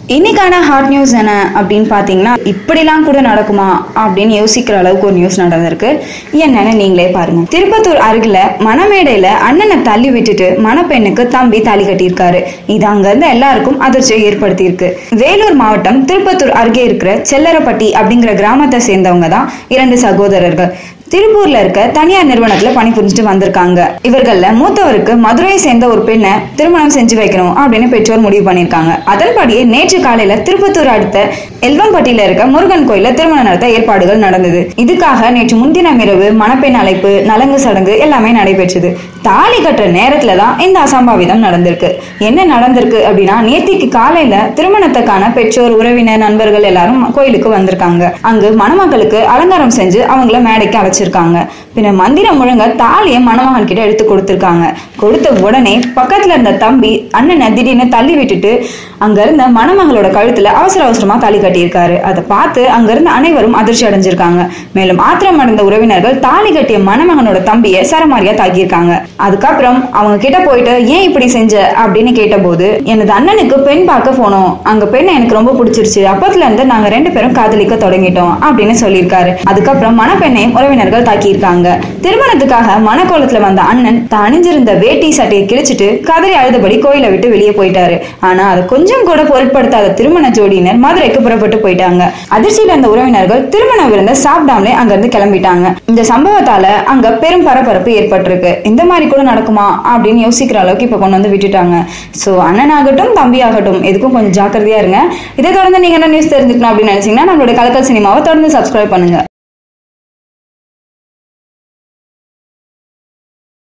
இன்னைக்கான hot news என்ன அப்படின்னு பார்த்தீங்கன்னா இப்படிலாம் கூட நடக்குமா அப்படின்னு யோசிக்கிற அளவுக்கு ஒரு நியூஸ் நடந்திருக்கு என்னன்னு நீங்களே பாருங்க திருப்பத்தூர் அருகில மணமேடையில அண்ணனை தள்ளி விட்டுட்டு மணப்பெண்ணுக்கு தம்பி தாலி கட்டியிருக்காரு இது அங்கிருந்து எல்லாருக்கும் அதிர்ச்சியை ஏற்படுத்தியிருக்கு வேலூர் மாவட்டம் திருப்பத்தூர் அருகே இருக்கிற செல்லரப்பட்டி அப்படிங்கிற கிராமத்தை சேர்ந்தவங்க தான் இரண்டு சகோதரர்கள் திருப்பூர்ல இருக்க தனியார் நிறுவனத்துல பணிபுரிஞ்சுட்டு வந்திருக்காங்க இவர்கள்ல மூத்தவருக்கு மதுரையை சேர்ந்த ஒரு பெண்ணை திருமணம் செஞ்சு வைக்கணும் அப்படின்னு பெற்றோர் முடிவு பண்ணிருக்காங்க அதன்படியே நேற்று காலையில திருப்பத்தூர் அடுத்த எல்வம்பட்டியில இருக்க முருகன் கோயில திருமணம் நடத்த ஏற்பாடுகள் நடந்தது இதுக்காக நேற்று முன்தினம் இரவு மணப்பெண் அழைப்பு நலங்கு சடங்கு எல்லாமே நடைபெற்றது தாலி கட்டுற நேரத்துல தான் இந்த அசம்பாவிதம் நடந்திருக்கு என்ன நடந்திருக்கு அப்படின்னா நேத்திக்கு காலையில திருமணத்துக்கான பெற்றோர் உறவினர் நண்பர்கள் எல்லாரும் கோயிலுக்கு வந்திருக்காங்க அங்கு மணமக்களுக்கு அலங்காரம் செஞ்சு அவங்கள மேடைக்கு அழைச்சிருக்காங்க பின்ன மந்திரம் முழங்க தாலியை மணமகன் கிட்ட எடுத்து கொடுத்திருக்காங்க கொடுத்த உடனே பக்கத்துல இருந்த தம்பி அண்ணனை திடீர்னு தள்ளி விட்டுட்டு அங்க இருந்த மணமகளோட கழுத்துல அவசர அவசரமா தாலி கட்டியிருக்காரு அதை பார்த்து அங்க இருந்த அனைவரும் அதிர்ச்சி அடைஞ்சிருக்காங்க மேலும் ஆத்திரம் அடைந்த உறவினர்கள் தாலி கட்டிய மணமகனோட தம்பியை சரமாரியா தாக்கியிருக்காங்க அதுக்கப்புறம் அவங்க கிட்ட போயிட்டு ஏன் இப்படி செஞ்ச அப்படின்னு கேட்டபோது எனது அண்ணனுக்கு பெண் பார்க்க போனோம் அங்க பெண்ணை எனக்கு ரொம்ப பிடிச்சிருச்சு அப்பத்துல இருந்து நாங்க ரெண்டு பேரும் காதலிக்க தொடங்கிட்டோம் அப்படின்னு சொல்லியிருக்காரு அதுக்கப்புறம் மணப்பெண்ணையும் உறவினர்கள் தாக்கியிருக்காங்க திருமணத்துக்காக மணக்கோலத்துல வந்த அண்ணன் தான் அணிஞ்சிருந்த வேட்டி சட்டையை கிழிச்சிட்டு கதறி அழுதபடி கோயிலை விட்டு வெளியே போயிட்டாரு ஆனா அதை கொஞ்சம் கூட பொருட்படுத்தாத திருமண ஜோடியினர் மதுரைக்கு புறப்பட்டு போயிட்டாங்க அதிர்ச்சியில இருந்த உறவினர்கள் திருமண விருந்த சாப்பிடாமலே அங்கிருந்து கிளம்பிட்டாங்க இந்த சம்பவத்தால அங்க பெரும் பரபரப்பு ஏற்பட்டிருக்கு இந்த மாதிரி கூட நடக்குமா அப்படின்னு யோசிக்கிற அளவுக்கு இப்ப கொண்டு வந்து விட்டுட்டாங்க சோ அண்ணனாகட்டும் தம்பி ஆகட்டும் எதுக்கும் கொஞ்சம் ஜாக்கிரதையா இருங்க இதை தொடர்ந்து நீங்க என்ன நியூஸ் தெரிஞ்சுக்கணும் அப்படின்னு நினைச்சீங்கன்னா நம்மளுடைய கலக்கல் சினிமாவை தொடர்ந்து சப்ஸ்கிரைப் பண்ணுங்க